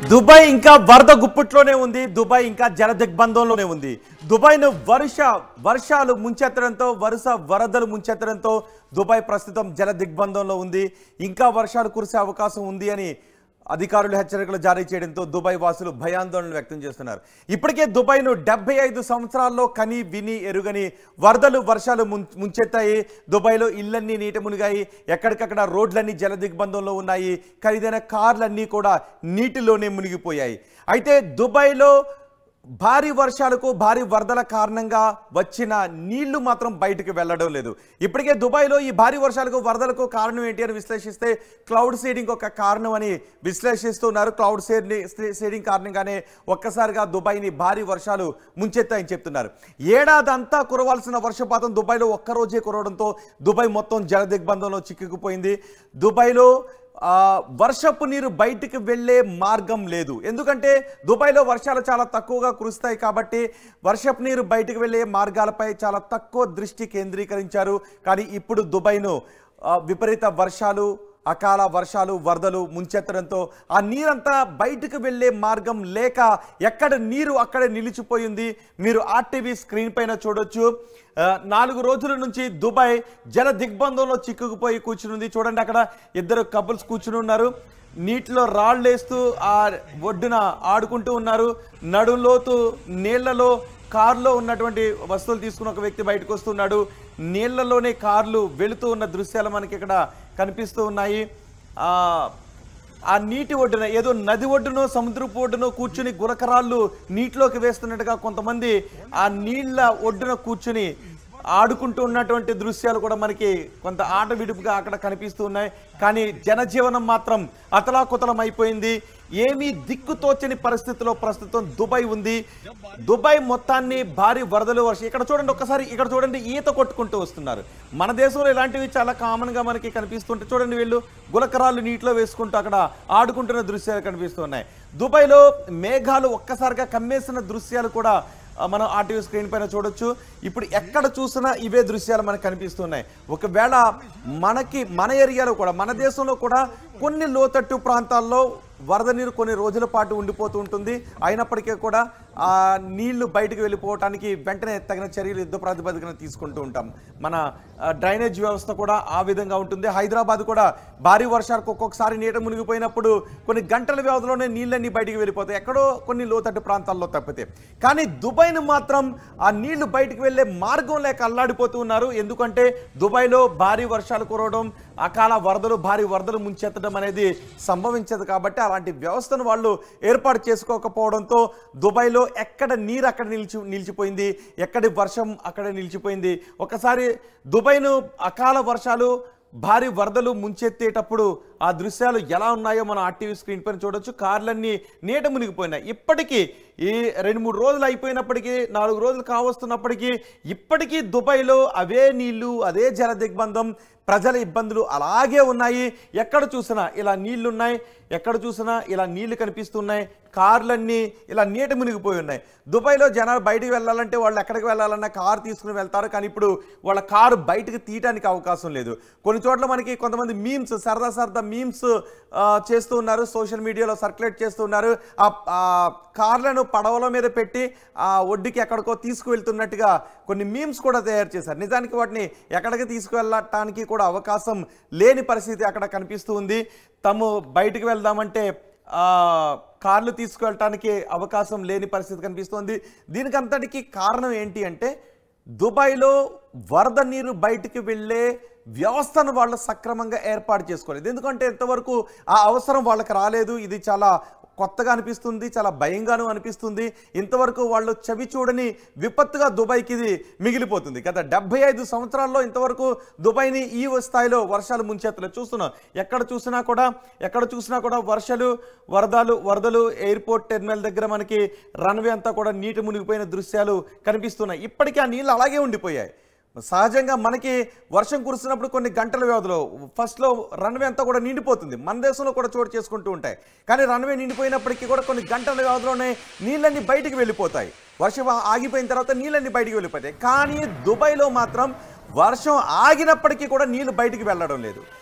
Dubai ఇంకా వరద గుప్పిట్లోనే ఉంది దుబాయ్ ఇంకా జల దిగ్బంధంలోనే ఉంది దుబాయ్ను వర్ష వర్షాలు ముంచెత్తడంతో వరుస వరదలు ముంచెత్తడంతో దుబాయ్ ప్రస్తుతం జల దిగ్బంధంలో ఉంది ఇంకా వర్షాలు కురిసే అవకాశం ఉంది అని అధికారులు హెచ్చరికలు జారీ చేయడంతో దుబాయ్ వాసులు భయాందోళన వ్యక్తం చేస్తున్నారు ఇప్పటికే దుబాయ్ను డెబ్బై ఐదు సంవత్సరాల్లో కని విని ఎరుగని వరదలు వర్షాలు ముం- ముంచెత్తాయి దుబాయ్లో ఇళ్లన్నీ నీట మునిగాయి ఎక్కడికక్కడ రోడ్లన్నీ జల దిగ్బంధంలో ఉన్నాయి ఖరీదైన కార్లన్నీ కూడా నీటిలోనే మునిగిపోయాయి అయితే దుబాయ్లో భారీ వర్షాలకు భారీ వరదల కారణంగా వచ్చిన నీళ్లు మాత్రం బయటకు వెళ్ళడం లేదు ఇప్పటికే దుబాయ్లో ఈ భారీ వర్షాలకు వరదలకు కారణం ఏంటి అని విశ్లేషిస్తే క్లౌడ్ సీడింగ్ ఒక కారణం అని విశ్లేషిస్తున్నారు క్లౌడ్ సీడింగ్ సీడింగ్ కారణంగానే ఒక్కసారిగా దుబాయ్ని భారీ వర్షాలు ముంచెత్తాయని చెప్తున్నారు ఏడాదంతా కురవాల్సిన వర్షపాతం దుబాయ్లో ఒక్కరోజే కురవడంతో దుబాయ్ మొత్తం జల దిగ్బంధంలో చిక్కుకుపోయింది దుబాయ్లో ఆ, వర్షపు నీరు బయటికి వెళ్ళే మార్గం లేదు ఎందుకంటే దుబాయ్లో వర్షాలు చాలా తక్కువగా కురుస్తాయి కాబట్టి వర్షపు నీరు బయటికి వెళ్ళే మార్గాలపై చాలా తక్కువ దృష్టి కేంద్రీకరించారు కానీ ఇప్పుడు దుబాయ్ను ఆ, విపరీత వర్షాలు అకాల వర్షాలు వరదలు ముంచెత్తడంతో ఆ నీరంతా బయటకు వెళ్ళే మార్గం లేక ఎక్కడ నీరు అక్కడే నిలిచిపోయింది మీరు ఆర్టీవీ స్క్రీన్ పైన చూడొచ్చు ఆ, నాలుగు రోజుల నుంచి దుబాయ్ జల దిగ్బంధంలో చిక్కుకుపోయి కూర్చునుంది చూడండి అక్కడ ఇద్దరు కపుల్స్ కూర్చుని ఉన్నారు నీటిలో రాళ్ళేస్తూ ఆ ఒడ్డున ఆడుకుంటూ ఉన్నారు నడుంలోతు నీళ్లలో కారులో ఉన్నటువంటి వస్తువులు తీసుకుని ఒక వ్యక్తి బయటకు వస్తున్నాడు నీళ్లలోనే కార్లు వెళుతూ ఉన్న దృశ్యాలు మనకి ఇక్కడ కనిపిస్తూ ఉన్నాయి ఆ ఆ నీటి ఒడ్డున ఏదో నది ఒడ్డునో సముద్రపు ఒడ్డునో కూర్చుని గులకరాళ్ళు నీటిలోకి వేస్తున్నట్టుగా కొంతమంది ఆ నీళ్ళ ఒడ్డున కూర్చుని ఆడుకుంటూ ఉన్నటువంటి దృశ్యాలు కూడా మనకి కొంత ఆట విడుపుగా అక్కడ కనిపిస్తూ ఉన్నాయి కానీ జనజీవనం మాత్రం అతలాకుతలం అయిపోయింది ఏమీ దిక్కుతోచని పరిస్థితిలో ప్రస్తుతం దుబాయ్ ఉంది దుబాయ్ మొత్తాన్ని భారీ వరదలు వర్షం ఇక్కడ చూడండి ఒక్కసారి ఇక్కడ చూడండి ఈత కొట్టుకుంటూ వస్తున్నారు మన దేశంలో ఇలాంటివి చాలా కామన్గా మనకి కనిపిస్తుంటే చూడండి వీళ్ళు గులకరాళ్ళు నీటిలో వేసుకుంటూ అక్కడ ఆడుకుంటున్న దృశ్యాలు కనిపిస్తున్నాయి దుబాయ్లో మేఘాలు ఒక్కసారిగా కమ్మేసిన దృశ్యాలు కూడా ఆ, మనం ఆర్టీవీ స్క్రీన్ పైన చూడొచ్చు ఇప్పుడు ఎక్కడ చూసినా ఇవే దృశ్యాలు మనకు కనిపిస్తున్నాయి ఒకవేళ మనకి మన ఏరియాలో కూడా మన దేశంలో కూడా కొన్ని లోతట్టు ప్రాంతాల్లో వరద నీరు కొన్ని రోజుల పాటు ఉండిపోతూ ఉంటుంది అయినప్పటికీ కూడా ఆ నీళ్లు బయటకు వెళ్ళిపోవటానికి వెంటనే తగిన చర్యలు యుద్ధ ప్రాతిపదికన తీసుకుంటూ ఉంటాం మన ఆ, డ్రైనేజ్ వ్యవస్థ కూడా ఆ విధంగా ఉంటుంది హైదరాబాద్ కూడా భారీ వర్షాలకు ఒక్కొక్కసారి నీట మునిగిపోయినప్పుడు కొన్ని గంటల వ్యవధిలోనే నీళ్ళన్నీ బయటికి వెళ్ళిపోతాయి ఎక్కడో కొన్ని లోతట్టు ప్రాంతాల్లో తప్పితే కానీ దుబాయ్ను మాత్రం ఆ నీళ్లు బయటికి వెళ్ళే మార్గం లేక అల్లాడిపోతూ ఉన్నారు ఎందుకంటే దుబాయ్లో భారీ వర్షాలు కురవడం అకాల వరదలు భారీ వరదలు ముంచెత్తడం అనేది సంభవించదు కాబట్టి అలాంటి వ్యవస్థను వాళ్ళు ఏర్పాటు చేసుకోకపోవడంతో దుబాయ్లో ఎక్కడ నీరు అక్కడ నిలిచి నిలిచిపోయింది ఎక్కడి వర్షం అక్కడ నిలిచిపోయింది ఒకసారి దుబాయ్ను అకాల వర్షాలు భారీ వరదలు ముంచెత్తేటప్పుడు ఆ దృశ్యాలు ఎలా ఉన్నాయో మనం ఆర్టీవీ స్క్రీన్ పైన చూడొచ్చు కార్లన్నీ నీట మునిగిపోయినాయి ఇప్పటికీ ఈ రెండు మూడు రోజులు అయిపోయినప్పటికీ నాలుగు రోజులు కావస్తున్నప్పటికీ ఇప్పటికీ దుబాయ్లో అవే నీళ్లు అదే జల దిగ్బంధం ప్రజల ఇబ్బందులు అలాగే ఉన్నాయి ఎక్కడ చూసినా ఇలా నీళ్లు ఉన్నాయి ఎక్కడ చూసినా ఇలా నీళ్లు కనిపిస్తున్నాయి కార్లన్నీ ఇలా నీట మునిగిపోయి ఉన్నాయి దుబాయ్లో జనాలు బయటికి వెళ్ళాలంటే వాళ్ళు ఎక్కడికి వెళ్ళాలన్నా కారు తీసుకుని వెళ్తారు కానీ ఇప్పుడు వాళ్ళ కారు బయటకు తీయడానికి అవకాశం లేదు కొన్ని చోట్ల మనకి కొంతమంది మీమ్స్ సరదా సరదా మీమ్స్ చేస్తూ ఉన్నారు సోషల్ మీడియాలో సర్క్యులేట్ చేస్తూ ఉన్నారు ఆ ఆ కార్లను పడవల మీద పెట్టి ఆ ఒడ్డుకి ఎక్కడికో తీసుకువెళ్తున్నట్టుగా కొన్ని మీమ్స్ కూడా తయారు చేశారు నిజానికి వాటిని ఎక్కడికి తీసుకువెళ్ళటానికి కూడా అవకాశం లేని పరిస్థితి అక్కడ కనిపిస్తూ ఉంది తాము బయటికి వెళ్దామంటే ఆ, కార్లు తీసుకువెళ్ళటానికి అవకాశం లేని పరిస్థితి కనిపిస్తోంది దీనికి అంతటికి కారణం ఏంటి అంటే దుబాయ్లో వరద నీరు బయటికి వెళ్ళే వ్యవస్థను వాళ్ళు సక్రమంగా ఏర్పాటు చేసుకోలేదు ఎందుకంటే ఇంతవరకు ఆ అవసరం వాళ్ళకి రాలేదు ఇది చాలా కొత్తగా అనిపిస్తుంది చాలా భయంగాను అనిపిస్తుంది ఇంతవరకు వాళ్ళు చవి చూడని విపత్తుగా దుబాయ్కి ఇది మిగిలిపోతుంది గత డెబ్బై ఐదు సంవత్సరాల్లో ఇంతవరకు దుబాయ్ని ఈ స్థాయిలో వర్షాలు ముంచెత్తలేదు చూస్తున్నాం ఎక్కడ చూసినా కూడా ఎక్కడ చూసినా కూడా వర్షాలు వరదలు వరదలు ఎయిర్పోర్ట్ టెర్మినల్ దగ్గర మనకి రన్వే అంతా కూడా నీటి మునిగిపోయిన దృశ్యాలు కనిపిస్తున్నాయి ఇప్పటికీ ఆ నీళ్ళు అలాగే ఉండిపోయాయి సహజంగా మనకి వర్షం కురిసినప్పుడు కొన్ని గంటల వ్యవధిలో ఫస్ట్లో రన్వే అంతా కూడా నిండిపోతుంది మన దేశంలో కూడా చోటు చేసుకుంటూ ఉంటాయి కానీ రన్వే నిండిపోయినప్పటికీ కూడా కొన్ని గంటల వ్యవధిలోనే నీళ్ళన్నీ బయటికి వెళ్ళిపోతాయి వర్షం ఆగిపోయిన తర్వాత నీళ్ళన్నీ బయటికి వెళ్ళిపోతాయి కానీ దుబాయ్లో మాత్రం వర్షం ఆగినప్పటికీ కూడా నీళ్లు బయటికి వెళ్ళడం లేదు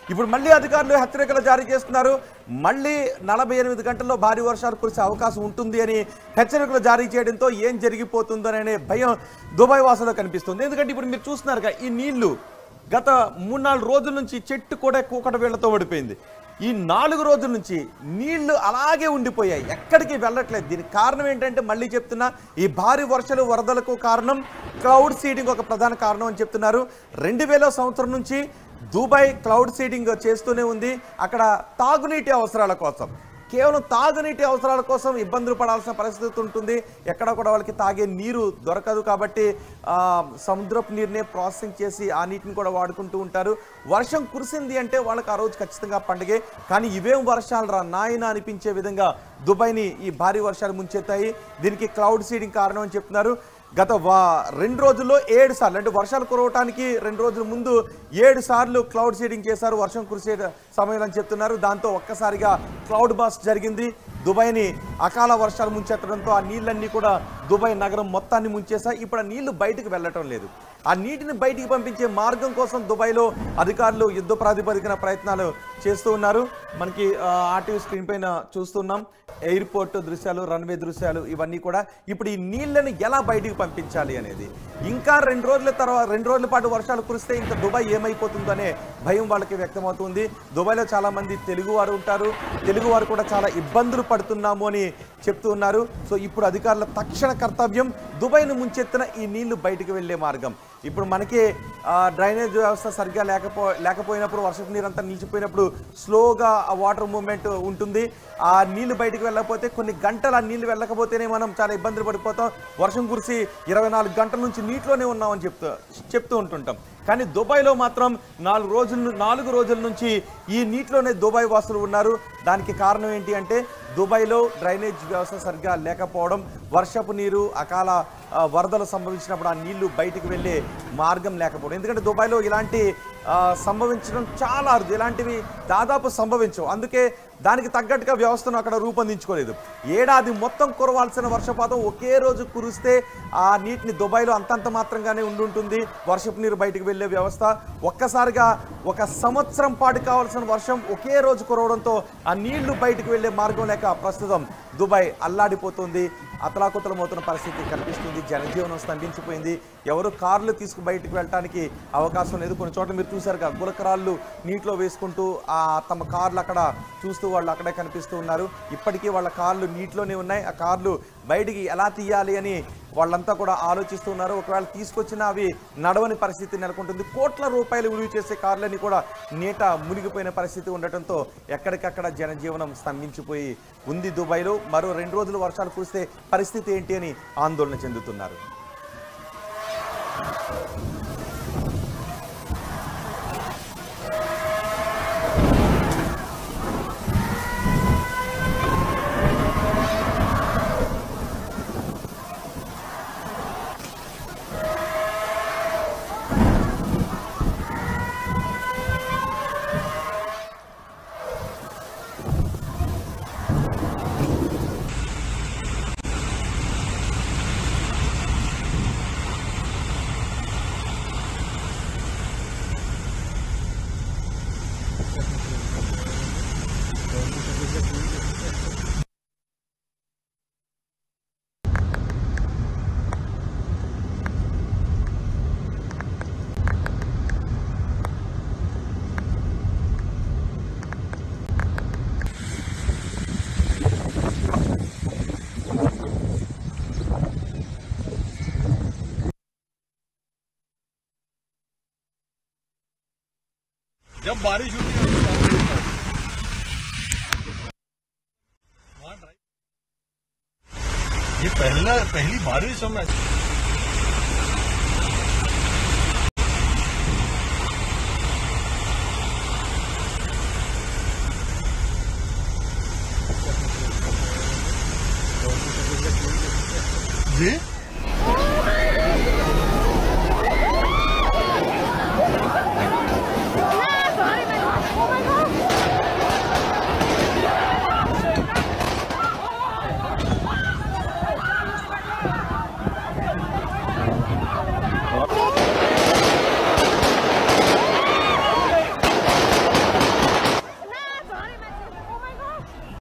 ఇప్పుడు మళ్ళీ అధికారులు హెచ్చరికలు జారీ చేస్తున్నారు మళ్ళీ నలభై ఎనిమిది గంటల్లో భారీ వర్షాలు కురిసే అవకాశం ఉంటుంది అని హెచ్చరికలు జారీ చేయడంతో ఏం జరిగిపోతుందనే భయం దుబాయ్ వాసులో కనిపిస్తుంది ఎందుకంటే ఇప్పుడు మీరు చూస్తున్నారుగా ఈ నీళ్లు గత మూడు నాలుగు రోజుల నుంచి చెట్టు కూడా కూకట వీళ్లతో పడిపోయింది ఈ నాలుగు రోజుల నుంచి నీళ్లు అలాగే ఉండిపోయాయి ఎక్కడికి వెళ్ళట్లేదు దీనికి కారణం ఏంటంటే మళ్ళీ చెప్తున్నా ఈ భారీ వర్షాలు వరదలకు కారణం క్లౌడ్ సీడింగ్ ఒక ప్రధాన కారణం అని చెప్తున్నారు రెండు వేల సంవత్సరం నుంచి దుబాయ్ క్లౌడ్ సీడింగ్ చేస్తూనే ఉంది అక్కడ తాగునీటి అవసరాల కోసం కేవలం తాగునీటి అవసరాల కోసం ఇబ్బందులు పడాల్సిన పరిస్థితి ఉంటుంది ఎక్కడ కూడా వాళ్ళకి తాగే నీరు దొరకదు కాబట్టి ఆ, సముద్రపు నీరునే ప్రాసెసింగ్ చేసి ఆ నీటిని కూడా వాడుకుంటూ ఉంటారు వర్షం కురిసింది అంటే వాళ్ళకి ఆ రోజు ఖచ్చితంగా పండగే కానీ ఇవేం వర్షాలు రా నాయన అనిపించే విధంగా దుబాయ్ని ఈ భారీ వర్షాలు ముంచెత్తాయి దీనికి క్లౌడ్ సీడింగ్ కారణం అని చెప్తున్నారు గత వా రెండు రోజుల్లో ఏడు సార్లు అంటే వర్షాలు కురవటానికి రెండు రోజుల ముందు ఏడు సార్లు క్లౌడ్ సీడింగ్ చేశారు వర్షం కురిసే సమయం అని చెప్తున్నారు దాంతో ఒక్కసారిగా క్లౌడ్ బాస్ట్ జరిగింది దుబాయ్ని అకాల వర్షాలు ముంచెత్తడంతో ఆ నీళ్ళన్నీ కూడా దుబాయ్ నగరం మొత్తాన్ని ముంచేశాయి ఇప్పుడు ఆ నీళ్లు బయటకు వెళ్ళటం లేదు ఆ నీటిని బయటికి పంపించే మార్గం కోసం దుబాయ్లో అధికారులు యుద్ధ ప్రాతిపదికన ప్రయత్నాలు చేస్తూ ఉన్నారు మనకి ఆర్టీవీ స్క్రీన్ పైన చూస్తున్నాం ఎయిర్పోర్ట్ దృశ్యాలు రన్వే దృశ్యాలు ఇవన్నీ కూడా ఇప్పుడు ఈ నీళ్లను ఎలా బయటికి పంపించాలి అనేది ఇంకా రెండు రోజుల తర్వాత రెండు రోజుల పాటు వర్షాలు కురిస్తే ఇంకా దుబాయ్ ఏమైపోతుందో అనే భయం వాళ్ళకి వ్యక్తమవుతుంది దుబాయ్లో చాలా మంది తెలుగు వారు ఉంటారు తెలుగు వారు కూడా చాలా ఇబ్బందులు పడుతున్నాము అని చెప్తూ ఉన్నారు సో ఇప్పుడు అధికారుల తక్షణ కర్తవ్యం దుబాయ్ను ముంచెత్తిన ఈ నీళ్లు బయటికి వెళ్ళే మార్గం ఇప్పుడు మనకి ఆ, డ్రైనేజ్ వ్యవస్థ సరిగ్గా లేకపో లేకపోయినప్పుడు వర్షపు నీరు అంతా నిలిచిపోయినప్పుడు స్లోగా ఆ వాటర్ మూవ్మెంట్ ఉంటుంది ఆ నీళ్లు బయటికి వెళ్ళకపోతే కొన్ని గంటలు ఆ నీళ్లు వెళ్ళకపోతేనే మనం చాలా ఇబ్బందులు పడిపోతాం వర్షం కురిసి ఇరవై నాలుగు గంటల నుంచి నీటిలోనే ఉన్నామని చెప్తూ చెప్తూ ఉంటుంటాం కానీ దుబాయ్లో మాత్రం నాలుగు రోజుల ను- నాలుగు రోజుల నుంచి ఈ నీటిలోనే దుబాయ్ వాసులు ఉన్నారు దానికి కారణం ఏంటి అంటే దుబాయ్లో డ్రైనేజ్ వ్యవస్థ సరిగ్గా లేకపోవడం వర్షపు నీరు అకాల ఆ, వరదలు సంభవించినప్పుడు ఆ నీళ్లు బయటికి వెళ్ళే మార్గం లేకపోవడం ఎందుకంటే దుబాయ్లో ఇలాంటి ఆ, సంభవించడం చాలా అరుదు ఇలాంటివి దాదాపు సంభవించవు అందుకే దానికి తగ్గట్టుగా వ్యవస్థను అక్కడ రూపొందించుకోలేదు ఏడాది మొత్తం కురవాల్సిన వర్షపాతం ఒకే రోజు కురిస్తే ఆ నీటిని దుబాయ్లో అంతంత మాత్రంగానే ఉండుంటుంది వర్షపు నీరు బయటికి వెళ్ళే వ్యవస్థ ఒక్కసారిగా ఒక సంవత్సరం పాటు కావాల్సిన వర్షం ఒకే రోజు కురవడంతో ఆ నీళ్లు బయటికి వెళ్ళే మార్గం లేక ప్రస్తుతం దుబాయ్ అల్లాడిపోతుంది అతలాకుతలమవుతున్న పరిస్థితి కనిపిస్తుంది జనజీవనం స్తంభించిపోయింది ఎవరు కార్లు తీసుకు బయటికి వెళ్ళడానికి అవకాశం లేదు కొన్ని చోట్ల మీరు చూసారుగా గులకరాళ్ళు నీటిలో వేసుకుంటూ ఆ తమ కార్లు అక్కడ చూస్తూ వాళ్ళు అక్కడే కనిపిస్తూ ఉన్నారు ఇప్పటికీ వాళ్ళ కార్లు నీటిలోనే ఉన్నాయి ఆ కార్లు బయటికి ఎలా తీయాలి అని వాళ్ళంతా కూడా ఆలోచిస్తూ ఉన్నారు ఒకవేళ తీసుకొచ్చినా అవి నడవని పరిస్థితి నెలకొంటుంది కోట్ల రూపాయలు విలువ చేసే కార్లని కూడా నీట మునిగిపోయిన పరిస్థితి ఉండటంతో ఎక్కడికక్కడ జనజీవనం స్తంభించిపోయి ఉంది దుబాయ్లో మరో రెండు రోజులు వర్షాలు కురిస్తే పరిస్థితి ఏంటి అని ఆందోళన చెందుతున్నారు जब बारिश होती है तो पानी होता है। वहाँ ड्राई- ये पहला पहली बारिश हम ऐसे-